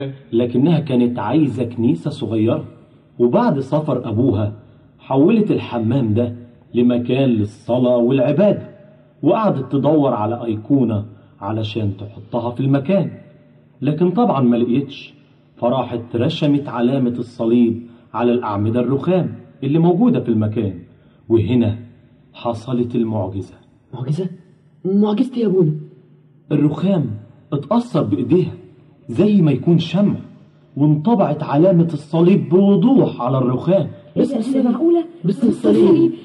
لكنها كانت عايزة كنيسة صغيرة وبعد سفر أبوها حولت الحمام ده لمكان للصلاة والعبادة وقعدت تدور على أيقونة علشان تحطها في المكان لكن طبعا ما لقيتش فراحت رشمت علامة الصليب على الأعمدة الرخام اللي موجودة في المكان وهنا حصلت المعجزة معجزة معجزتي يا ابونا الرخام اتأثر بإيديها زي ما يكون شمع وانطبعت علامة الصليب بوضوح على الرخام باسم إيه ده؟ الصليب معقولة باسم الصليب